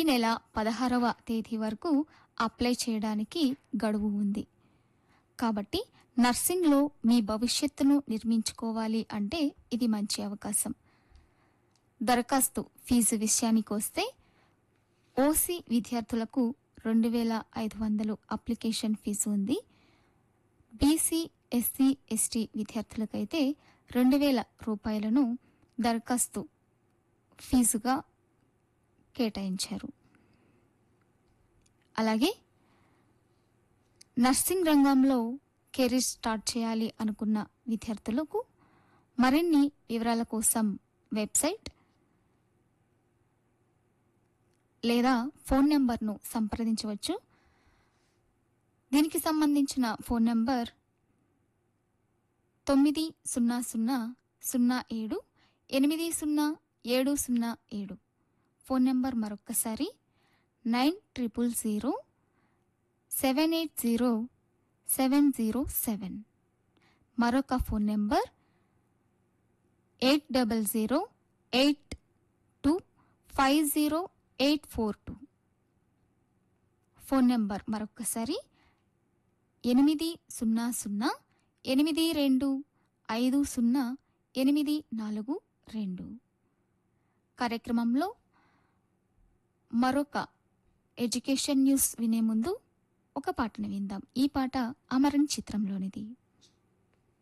నెల పదహారవ తేదీ వరకు అప్లై చేయడానికి గడువు ఉంది కాబట్టి నర్సింగ్లో మీ భవిష్యత్తును నిర్మించుకోవాలి అంటే ఇది మంచి అవకాశం దరఖాస్తు ఫీజు విషయానికి వస్తే ఓసీ విద్యార్థులకు రెండు వేల ఐదు వందలు అప్లికేషన్ ఫీజు ఉంది బీసీ ఎస్సీ ఎస్టీ విద్యార్థులకైతే రెండు వేల రూపాయలను దరఖాస్తు ఫీజుగా కేటాయించారు అలాగే నర్సింగ్ రంగంలో కెరీర్ స్టార్ట్ చేయాలి అనుకున్న విద్యార్థులకు మరిన్ని వివరాల కోసం వెబ్సైట్ లేదా ఫోన్ నెంబర్ను సంప్రదించవచ్చు దీనికి సంబంధించిన ఫోన్ నెంబర్ తొమ్మిది సున్నా సున్నా సున్నా ఏడు ఎనిమిది సున్నా ఏడు సున్నా ఏడు ఫోన్ నెంబర్ మరొక్కసారి nine triple zero seven eight zero seven zero seven మరొక phone number eight double zero eight two five zero eight four two phone number మరొక్కసారి ఎనిమిది సున్నా సున్నా ఎనిమిది రెండు ఐదు సున్నా ఎనిమిది నాలుగు రెండు కార్యక్రమంలో మరొక ఎడ్యుకేషన్ న్యూస్ వినే ముందు ఒక పాటను విందాం ఈ పాట అమరన్ చిత్రంలోనిది